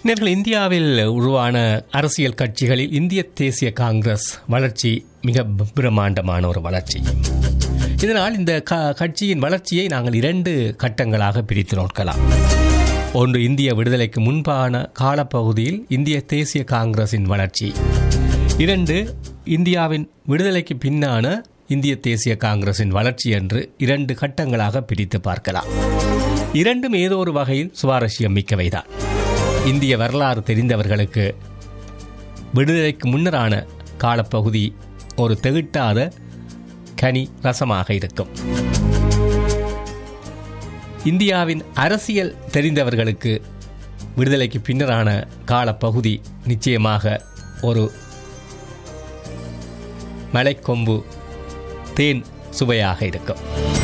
நேர்கள் இந்தியாவில் உருவான அரசியல் கட்சிகளில் இந்திய தேசிய காங்கிரஸ் வளர்ச்சி மிக பிரம்மாண்டமான ஒரு வளர்ச்சி இதனால் இந்த க கட்சியின் வளர்ச்சியை நாங்கள் இரண்டு கட்டங்களாக பிரித்து நோக்கலாம் ஒன்று இந்திய விடுதலைக்கு முன்பான காலப்பகுதியில் இந்திய தேசிய காங்கிரசின் வளர்ச்சி இரண்டு இந்தியாவின் விடுதலைக்கு பின்னான இந்திய தேசிய காங்கிரசின் வளர்ச்சி என்று இரண்டு கட்டங்களாக பிரித்து பார்க்கலாம் இரண்டும் ஏதோ ஒரு வகையில் சுவாரஸ்யம் மிக்கவைதான் இந்திய வரலாறு தெரிந்தவர்களுக்கு விடுதலைக்கு முன்னரான காலப்பகுதி ஒரு தெகிட்டாத கனி ரசமாக இருக்கும் இந்தியாவின் அரசியல் தெரிந்தவர்களுக்கு விடுதலைக்கு பின்னரான காலப்பகுதி நிச்சயமாக ஒரு மலைக்கொம்பு தேன் சுவையாக இருக்கும்